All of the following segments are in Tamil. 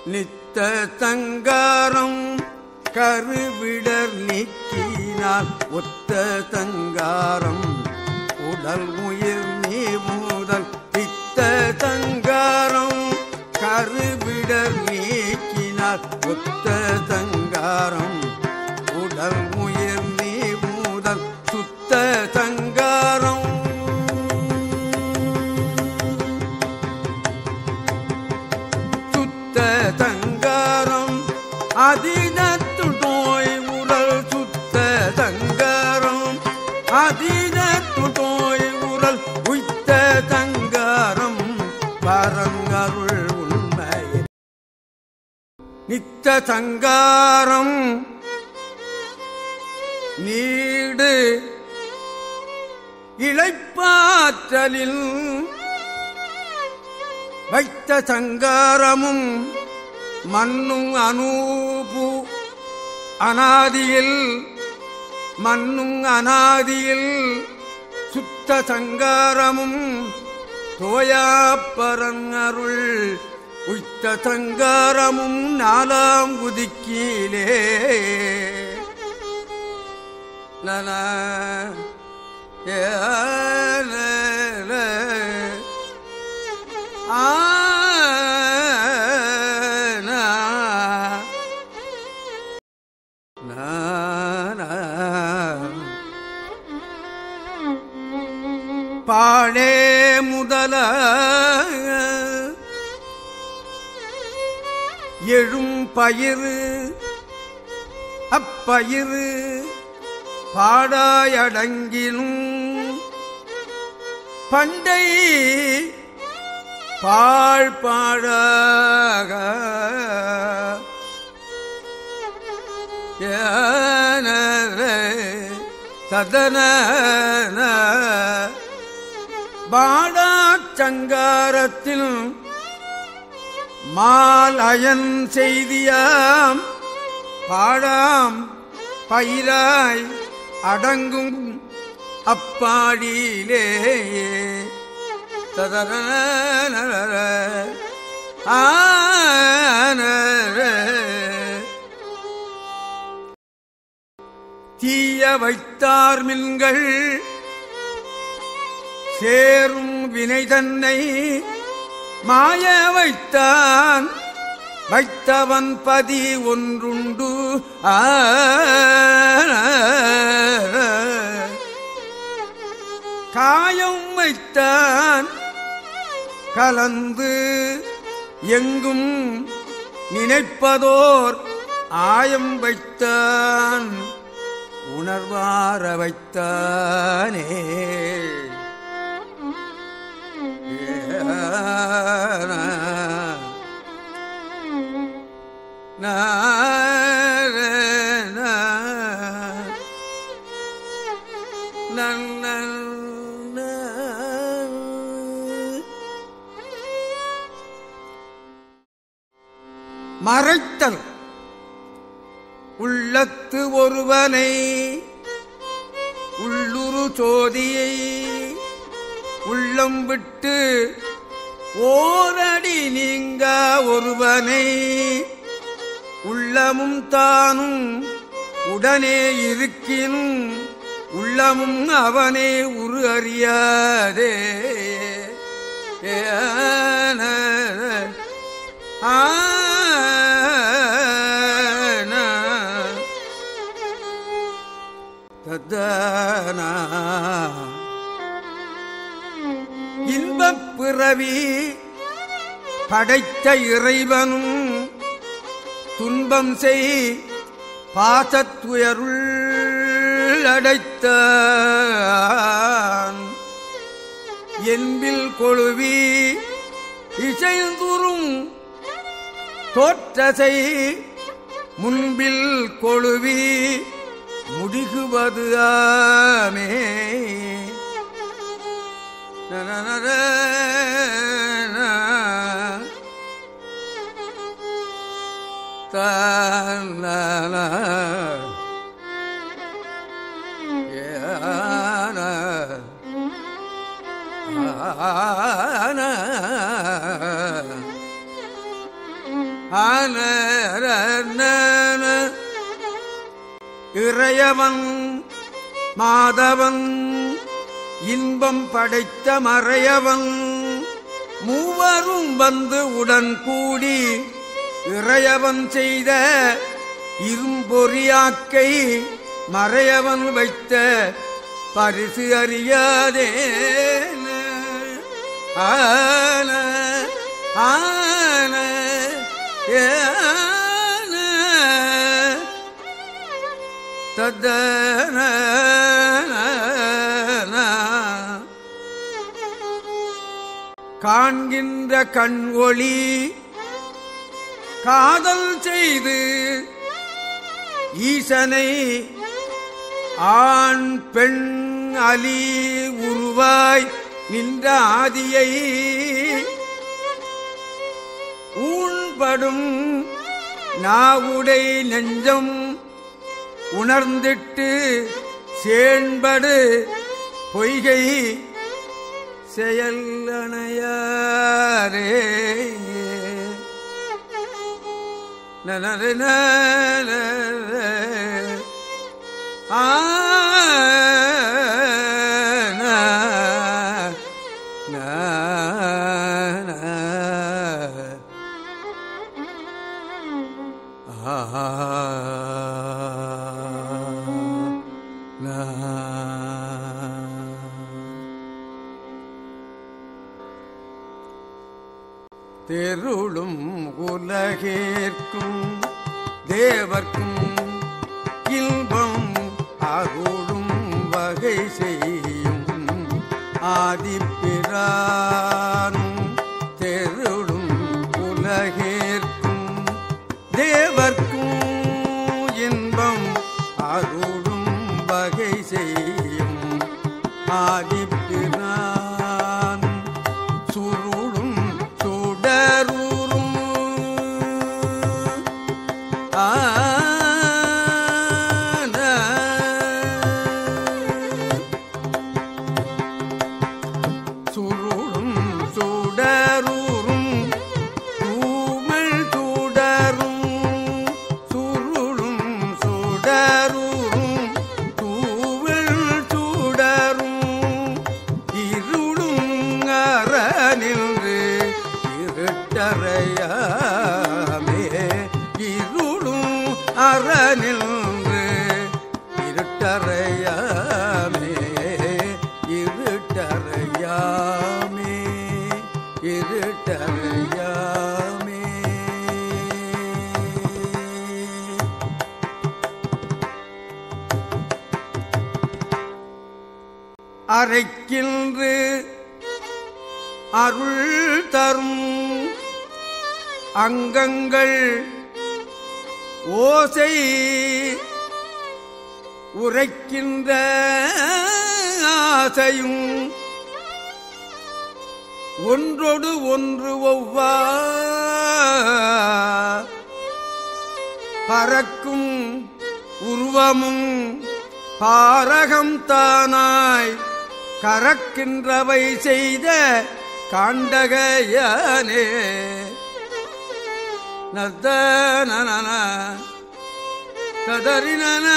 நித்த தங்காரம் கருவிடர் நீக்கினால் ஒத்த தங்காரம் உடல் உயிர் நீ முதல் தித்த தங்காரம் கருவிடர் நீக்கினால் ஒத்த தங்காரம் உடல் உயிர் நீ முதல் சுத்த தங்காரம் சுத்த தங்காரம் அதினத்து நோய் உரல் சுத்த தங்காரம் அதினத்து நோய் உரல் உய்த்த தங்காரம் பரங்கருள் உண்மை நித்த தங்காரம் நீடு இளைப்பாற்றலில் வைத்த சங்காரமும் மண்ணும் அனூபு அனாதியில் மண்ணும் அனாதியில் சுத்த சங்காரமும் தோயாப்பரங்கருள் உய்த்த சங்காரமும் நாலாம் குதிக்கீழே நல ஏ பாழே முதல எழும் பயிறு அப்பயிறு பாடாயடங்கிலும் பண்டை பாழ் பாழாக ததன பாடாச்சங்காரத்தில் மாலயன் செய்தியாம் பாடாம் பயிராய் அடங்கும் அப்பாடியிலே ததன தீய வைத்தார் மின்கள் சேரும் வினை தன்னை மாய வைத்தான் வைத்தவன் பதி ஒன்றுண்டு ஆ காயம் வைத்தான் கலந்து எங்கும் நினைப்பதோர் ஆயம் வைத்தான் உணர்வார வைத்தானே மறைத்தல் உள்ளத்து ஒருவனை உள்ளுரு சோதியை உள்ளம் விட்டு ஓரடி நீங்க ஒருவனை உள்ளமும் தானும் உடனே இருக்கினும் உள்ளமும் அவனே உரு அறியாதே ஏன ஆன தத்தனா இன்பப் பிறவி படைத்த இறைவனும் துன்பம் செய் பாசத்துயருள் அடைத்தான் என்பில் கொழுவி இசைந்துறும் தோற்றசை முன்பில் கொழுவி முடிகுவது ஆமே நனநர தன ஆன ஆன இறையவன் மாதவன் இன்பம் படைத்த மறையவன் மூவரும் வந்து உடன் கூடி இறையவன் செய்த இரும்பொறியாக்கை மறையவன் வைத்த பரிசு அறியாதே ஆன ஆன ஏன தத்தன காண்கின்ற கண் ஒளி காதல் செய்து ஈசனை ஆண் பெண் அலி உருவாய் நின்ற ஆதியை ஊன்படும் நாவுடை நெஞ்சம் உணர்ந்திட்டு சேண்படு பொய்கை செயல் அணையாரே நனன ஆ தெருளும் உலகேற்கும் தேவர்க்கும் இன்பம் அருளும் வகை செய்யும் ஆதிப்பிரானும் தெருளும் உலகேற்கும் தேவர்க்கும் இன்பம் அருளும் வகை செய்யும் ஆதிப்பிரான் சுருளும் சுடரூரும் ஆன சுருளும் சுடரூரும் தூமல் சுடரும் சுருளும் சுடரூரும் தூவல் சுடரும் இருளும் அற நின்று இருட்டறையாமே இருளும் அற நின்று இருட்டறையாமே இருட்டறையாமே இருட்டறையாமே அரைக்கின்று அருள் தரும் அங்கங்கள் ஓசை உரைக்கின்ற ஆசையும் ஒன்றொடு ஒன்று ஒவ்வா பறக்கும் உருவமும் பாரகம் தானாய் கறக்கின்றவை செய்த காண்டகையானே நத்தன கதறின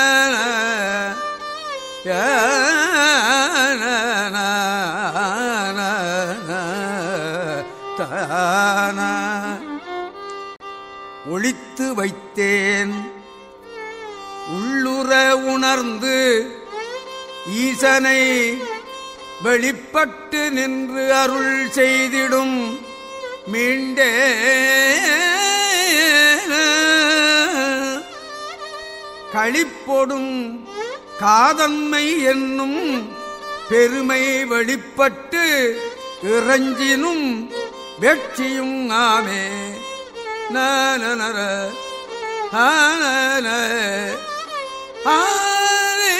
தான ஒளித்து வைத்தேன் உள்ளுற உணர்ந்து ஈசனை வெளிப்பட்டு நின்று அருள் செய்திடும் மீண்டே களிப்பொடும் காதன்மை என்னும் பெருமை வெளிப்பட்டு இறஞ்சினும் வெற்றியும் ஆமே நர ஆன ஆரே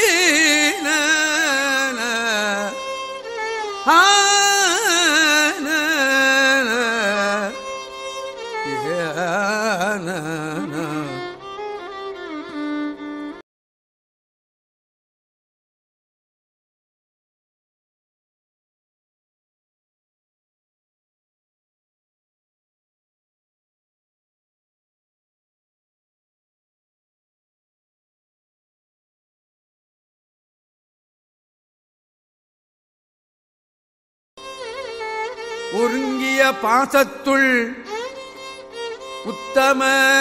ஆன ஒருங்கிய பாசத்துள் உத்தம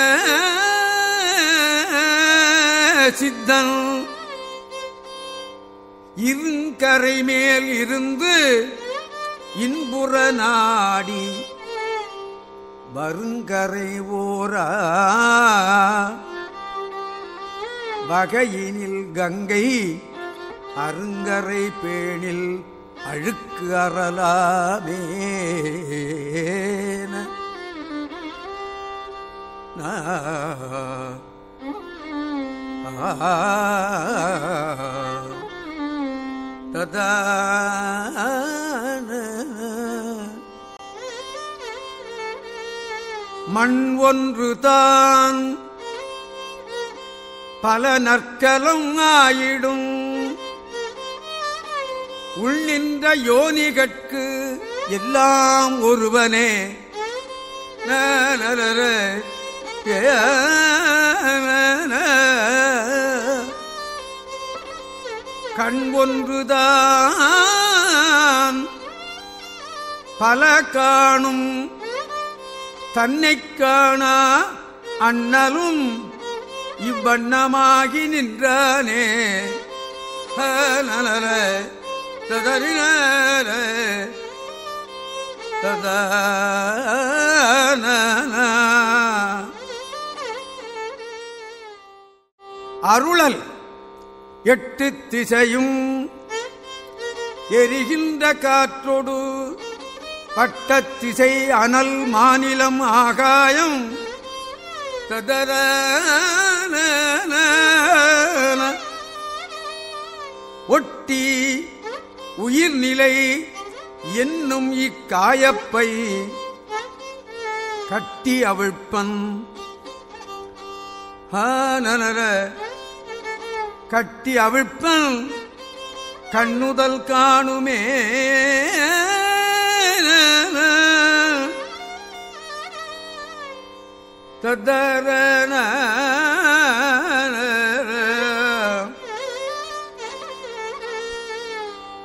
சித்தன் இருங்கரை மேல் இருந்து இன்புற நாடி வருங்கரை ஓரா வகையினில் கங்கை அருங்கரை பேணில் அழுக்கு அறலாமே ததா மண் ஒன்று தான் பல நற்கலம் ஆயிடும் உள்ளின்ற யோனிகட்கு எல்லாம் ஒருவனே நரர, ஏன. கண் ஒன்றுதான் பல காணும் தன்னைக் காணா அண்ணலும் இவ்வண்ணமாகி நின்றானே நலர ததறினார ததான அருளல் எட்டு திசையும் எரிகின்ற காற்றொடு பட்டத்திசை அனல் மாநிலம் ஆகாயம் ததர ஒட்டி உயிர்நிலை என்னும் இக்காயப்பை கட்டி அவிழ்ப்பன் ஆனர கட்டி அவிழ்ப்பன் கண்ணுதல் காணுமே ததரண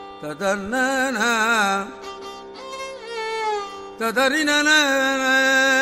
ததர்ண ததறின